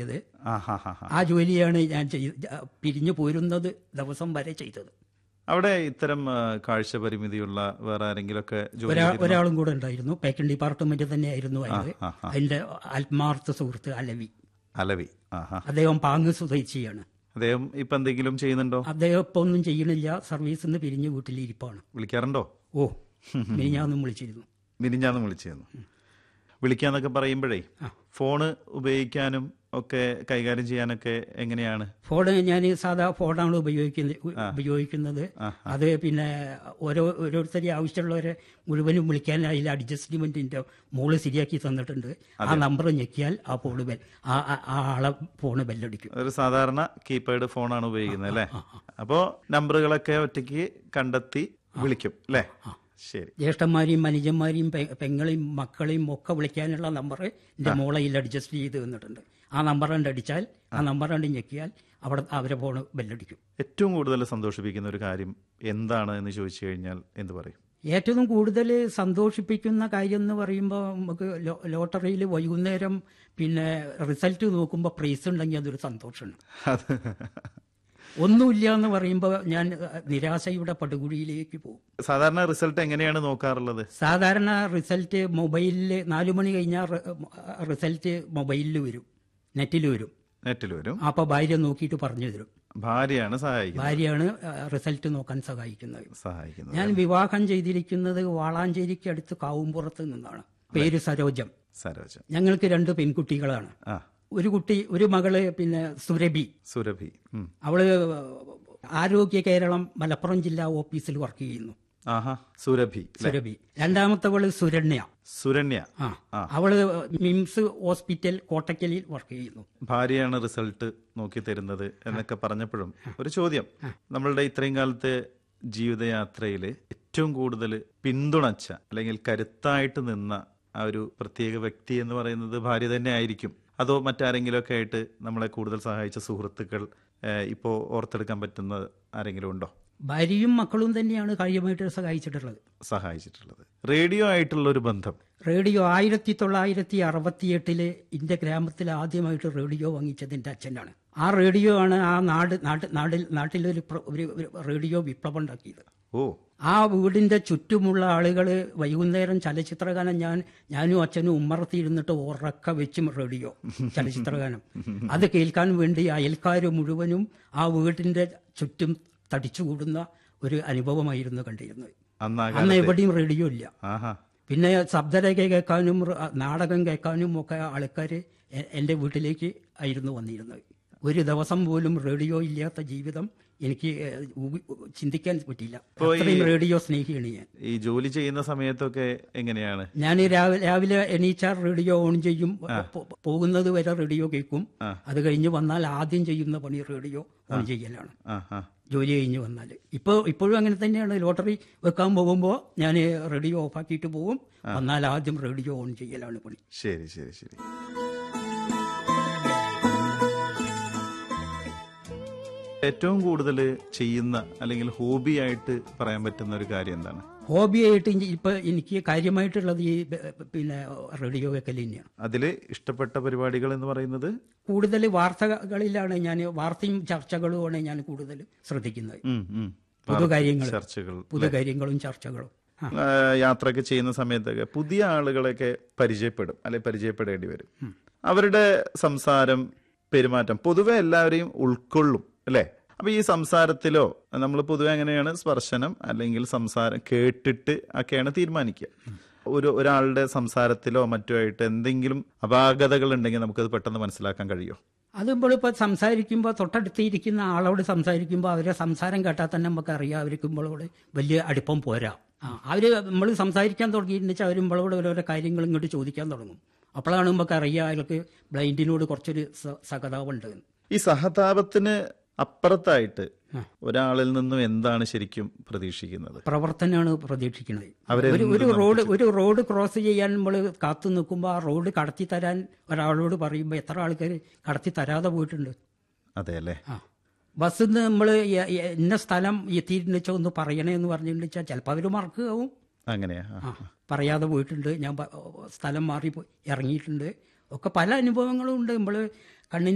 ചെയ്തത് ആ ഹാ ഹാ ഹാ ആ ജോലിയാണ് ഞാൻ ചെയ്ത് പിരിഞ്ഞു പോരുന്നത് ദിവസം വരെ ചെയ്തത് അവിടെ ഇത്തരം ആ, കാഴ്ച പരിമിതിയുള്ള വേറെ ആരെങ്കിലുമൊക്കെ ജോലി ഒരാ ചെയ്തിരുന്നോ? ഒരാളും കൂടെ ഉണ്ടായിരുന്നു പാക്കിംഗ് ഡിപ്പാർട്ട്മെന്റ് തന്നെയായിരുന്നു അതിന് ആ, ആ. അതിന്റെ ആത്മാർത്ഥ സുഹൃത്ത് അലവി അലവി ആ ഹാ അദ്ദേഹം പാങ്ങ് സ്വദേശിയാണ് അദ്ദേഹം ഇപ്പൊ എന്തെങ്കിലും ചെയ്യുന്നുണ്ടോ അദ്ദേഹം ഇപ്പൊ ഒന്നും ചെയ്യണില്ല സർവീസിൽ നിന്ന് പിരിഞ്ഞ് വീട്ടിലിരിപ്പാണ് വിളിക്കാറുണ്ടോ ഓ മിനിഞ്ഞാന്നും വിളിച്ചിരുന്നു മിനിഞ്ഞാന്ന് വിളിച്ചിരുന്നു വിളിക്കാന്നൊക്കെ പറയുമ്പോഴേ ഫോണ് ഉപയോഗിക്കാനും ഒക്കെ കൈകാര്യം ചെയ്യാനൊക്കെ എങ്ങനെയാണ് ഫോണ് ഞാൻ സാധാ ഫോണാണ് ഉപയോഗിക്കുന്നത് ഉപയോഗിക്കുന്നത് അത് പിന്നെ ഓരോ ഓരോരുത്തരെ ആവശ്യമുള്ളവരെ മുഴുവനും വിളിക്കാൻ അതിൽ അഡ്ജസ്റ്റ്മെന്റിന്റെ മോള് ശരിയാക്കി തന്നിട്ടുണ്ട് ആ നമ്പർ ഞെക്കിയാൽ ആ ഫോണ് ബെൽ ആ ആ- ആ ആളെ ഫോണ് ബെല്ലടിക്കും ഒരു സാധാരണ കീപാഡ് ഫോണാണ് ഉപയോഗിക്കുന്നത് അല്ലേ അപ്പോ നമ്പറുകളൊക്കെ ഒറ്റയ്ക്ക് കണ്ടെത്തി വിളിക്കും അല്ലേ ശരി ജ്യേഷ്ഠന്മാരെയും അനുജന്മാരെയും പെ- പെങ്ങളെയും മക്കളെയും ഒക്കെ വിളിക്കാനുള്ള നമ്പർ എന്റെ മോളയിൽ അഡ്ജസ്റ്റ് ചെയ്ത് തന്നിട്ടുണ്ട് ആ നമ്പർ കണ്ട് അടിച്ചാൽ ആ നമ്പർ കണ്ട് ഞെക്കിയാൽ അവിടെ അവരെ ഫോണ് ബെല്ലടിക്കും ഏറ്റവും ഏറ്റവും കൂടുതൽ സന്തോഷിപ്പിക്കുന്ന ഒരു കാര്യം എന്താണ് എന്ന് ചോദിച്ചു കഴിഞ്ഞാൽ എന്ത് പറയും ഏറ്റവും കൂടുതൽ സന്തോഷിപ്പിക്കുന്ന കാര്യം എന്ന് പറയുമ്പോൾ നമുക്ക് ലോ- ലോട്ടറിയിൽ വൈകുന്നേരം പിന്നെ റിസൾട്ട് നോക്കുമ്പോൾ പ്രൈസ് ഉണ്ടെങ്കിൽ അതൊരു സന്തോഷമാണ് അത് ഒന്നുമില്ല എന്ന് പറയുമ്പോൾ ഞാൻ അഹ്, നിരാശയുടെ പടുകുഴിയിലേക്ക് പോകും സാധാരണ റിസൾട്ട് എങ്ങനെയാണ് നോക്കാറുള്ളത് സാധാരണ റിസൾട്ട് മൊബൈലിൽ നാലു മണി കഴിഞ്ഞാൽ റി- റിസൾട്ട് മൊബൈലിൽ വരും നെറ്റിൽ വരും നെറ്റിൽ വരും അപ്പോൾ ഭാര്യ നോക്കിയിട്ട് പറഞ്ഞു തരും ഭാര്യയാണ് സഹായിക്കുന്നത് ഭാര്യയാണ് അഹ്, റിസൾട്ട് നോക്കാൻ സഹായിക്കുന്നത് സഹായിക്കുന്നത് ഞാൻ വിവാഹം ചെയ്തിരിക്കുന്നത് വാളാഞ്ചേരിക്ക് അടുത്ത് കാവുംപുറത്ത് നിന്നാണ് പേര് സരോജം സരോജം ഞങ്ങൾക്ക് രണ്ട് പെൺകുട്ടികളാണ് ആ ഒരു കുട്ടി ഒരു മകള് പിന്നെ സുരഭി സുരഭി ഉം. അവള് ആരോഗ്യ കേരളം മലപ്പുറം ജില്ലാ ഓഫീസിൽ വർക്ക് ചെയ്യുന്നു ആഹാ സുരഭി ല്ലേ? സുരഭി രണ്ടാമത്തവള് സുരണ്യ സുരണ്യ ആ അവള് മിംസ് ഹോസ്പിറ്റൽ കോട്ടക്കലിൽ വർക്ക് ചെയ്യുന്നു ഭാര്യയാണ് റിസൾട്ട് നോക്കി തരുന്നത് എന്നൊക്കെ പറഞ്ഞപ്പോഴും ഒരു ചോദ്യം നമ്മളുടെ ഇത്രയും കാലത്തെ ജീവിതയാത്രയിൽ ഏറ്റവും കൂടുതൽ പിന്തുണച്ച അല്ലെങ്കിൽ കരുത്തായിട്ട് നിന്ന ആ ഒരു പ്രത്യേക വ്യക്തി എന്ന് പറയുന്നത് ഭാര്യ തന്നെ ആയിരിക്കും അതോ മറ്റാരെങ്കിലും ഒക്കെ ആയിട്ട് നമ്മളെ കൂടുതൽ സഹായിച്ച സുഹൃത്തുക്കൾ ഏഹ്, ഇപ്പോ ഓർത്തെടുക്കാൻ പറ്റുന്ന ആരെങ്കിലും ഉണ്ടോ ഭാര്യയും മക്കളും തന്നെയാണ് കാര്യമായിട്ട് സഹായിച്ചിട്ടുള്ളത് സഹായിച്ചിട്ടുള്ളത് റേഡിയോ ആയിട്ടുള്ള ഒരു ബന്ധം റേഡിയോ ആയിരത്തി തൊള്ളായിരത്തി അറുപത്തിയെട്ടില് ഇന്ത്യ ഗ്രാമത്തിൽ ആദ്യമായിട്ട് റേഡിയോ വാങ്ങിച്ചത് എന്റെ അച്ഛനാണ് ആ റേഡിയോ ആണ് ആ നാട് നാട്ട് നാട്ടിൽ നാട്ടിലൊരു പ്ര- ഒരു ഒരു റേഡിയോ വിപ്ലവം ഉണ്ടാക്കിയത് ഓ ആ വീടിന്റെ ചുറ്റുമുള്ള ആളുകൾ വൈകുന്നേരം ചലച്ചിത്രഗാനം ഞാൻ ഞാനും അച്ഛനും ഉമ്മറത്തിരുന്നിട്ട് ഉറക്ക വെച്ചും റേഡിയോ ചലച്ചിത്രഗാനം അത് കേൾക്കാൻ വേണ്ടി അയൽക്കാർ മുഴുവനും ആ വീടിന്റെ ചുറ്റും തടിച്ചുകൂടുന്ന ഒരു അനുഭവമായിരുന്നു കണ്ടിരുന്നത് അന്നാ അന്ന് എവിടെയും റേഡിയോ ഇല്ല ആഹാ പിന്നെ ശബ്ദരേഖ കേൾക്കാനും റ് നാടകം കേൾക്കാനും ഒക്കെ ആൾക്കാർ എൻ്റെ വീട്ടിലേക്ക് ആയിരുന്നു വന്നിരുന്നത് ഒരു ദിവസം പോലും റേഡിയോ ഇല്ലാത്ത ജീവിതം എനിക്ക് ഏഹ്, ഊഹി- ചിന്തിക്കാൻ പറ്റില്ല അത്രയും റേഡിയോ സ്നേഹിയാണ് ഞാൻ ഈ ജോലി ചെയ്യുന്ന സമയത്തൊക്കെ എങ്ങനെയാണ് ഞാൻ രാവിലെ രാവിലെ എണീച്ചാൽ റേഡിയോ ഓൺ ചെയ്യും പോ- പോകുന്നത് വരെ റേഡിയോ കേൾക്കും അത് കഴിഞ്ഞ് വന്നാൽ ആദ്യം ചെയ്യുന്ന പണി റേഡിയോ ഓൺ ചെയ്യലാണ് ആ ആ ജോലി കഴിഞ്ഞ് വന്നാൽ ഇപ്പോൾ ഇപ്പോഴും അങ്ങനെ തന്നെയാണ് ലോട്ടറി വെക്കാൻ പോകുമ്പോൾ ഞാൻ റേഡിയോ ഓഫാക്കിയിട്ട് പോകും വന്നാൽ ആദ്യം റേഡിയോ ഓൺ ചെയ്യലാണ് പണി ശരി ശരി ശരി ഏറ്റവും കൂടുതൽ ചെയ്യുന്ന അല്ലെങ്കിൽ ഹോബി ആയിട്ട് പറയാൻ പറ്റുന്ന ഒരു കാര്യം എന്താണ് ഹോബിയായിട്ട് ഇനി ഇപ്പൊ എനിക്ക് കാര്യമായിട്ടുള്ളത് ഈ ബ- പിന്നെ റേഡിയോ വെക്കൽ തന്നെയാണ് അതില് ഇഷ്ടപ്പെട്ട പരിപാടികൾ എന്ന് പറയുന്നത് കൂടുതൽ വാർത്തകളിലാണ് ഞാൻ വാർത്തയും ചർച്ചകളുമാണ് ഞാൻ കൂടുതൽ ശ്രദ്ധിക്കുന്നത് ഉം, ഉം. പൊതുകാര്യങ്ങൾ ചർച്ചകൾ പൊതുകാര്യങ്ങളും ചർച്ചകളും ആ, ആ, യാത്രയൊക്കെ ചെയ്യുന്ന സമയത്തൊക്കെ പുതിയ ആളുകളെയൊക്കെ പരിചയപ്പെടും അല്ലെ പരിചയപ്പെടേണ്ടി വരും അവരുടെ സംസാരം പെരുമാറ്റം പൊതുവെ എല്ലാവരെയും ഉൾക്കൊള്ളും അല്ലെ അപ്പൊ ഈ സംസാരത്തിലോ നമ്മൾ പൊതുവെ എങ്ങനെയാണ് സ്പർശനം അല്ലെങ്കിൽ സംസാരം കേട്ടിട്ട് ഒക്കെയാണ് തീരുമാനിക്കുക ഒരു ഒരാളുടെ സംസാരത്തിലോ മറ്റോ ആയിട്ട് എന്തെങ്കിലും അപാകതകൾ ഉണ്ടെങ്കിൽ നമുക്കത് പെട്ടെന്ന് മനസ്സിലാക്കാൻ കഴിയുമോ അത് നമ്മളിപ്പോൾ സംസാരിക്കുമ്പോൾ തൊട്ടടുത്തിരിക്കുന്ന ആളോട് സംസാരിക്കുമ്പോൾ അവരെ സംസാരം കേട്ടാൽ തന്നെ നമുക്ക് അറിയാം അവർക്ക് നമ്മളോട് വലിയ അടുപ്പം പോരാ ആ അവര് നമ്മൾ സംസാരിക്കാൻ തുടങ്ങിയിട്ടുണ്ടെന്ന് വെച്ചാൽ അവർ നമ്മളോട് ഓരോരോ കാര്യങ്ങൾ ഇങ്ങോട്ട് ചോദിക്കാൻ തുടങ്ങും അപ്പോഴാണ് നമുക്ക് അറിയാം അയാൾക്ക് ബ്ലൈൻഡിനോട് കുറച്ചൊരു സ- സഹതാപമുണ്ട് എന്ന്. ഈ സഹതാപത്തിന് അപ്പുറത്തായിട്ട് ഒരാളിൽ നിന്നും എന്താണ് ശരിക്കും പ്രതീക്ഷിക്കുന്നത് പ്രവർത്തനമാണ് പ്രതീക്ഷിക്കുന്നത് അവരെ ഒരു ഒരു റോഡ് ഒരു റോഡ് ക്രോസ് ചെയ്യാൻ നമ്മൾ കാത്തു നിൽക്കുമ്പോൾ ആ റോഡ് കടത്തി തരാൻ ഒരാളോട് പറയുമ്പോൾ എത്ര ആൾക്കാർ കടത്തി തരാതെ പോയിട്ടുണ്ട് അതെ അല്ലേ ആ ബസ്സിൽ നിന്ന് നമ്മൾ ഇന്ന സ്ഥലം എത്തിയിട്ടുണ്ടെന്ന് വെച്ചാൽ ഒന്ന് പറയണേ എന്ന് പറഞ്ഞിട്ടുണ്ടെന്ന് വെച്ചാൽ ചിലപ്പോൾ അവർ മറക്കുകയാവും അങ്ങനെയാ ആ. ആ പറയാതെ പോയിട്ടുണ്ട് ഞാൻ പ- സ്ഥലം മാറി പോയി ഇറങ്ങിയിട്ടുണ്ട് ഒക്കെ പല അനുഭവങ്ങളും ഉണ്ട് നമ്മൾ കണ്ണിന്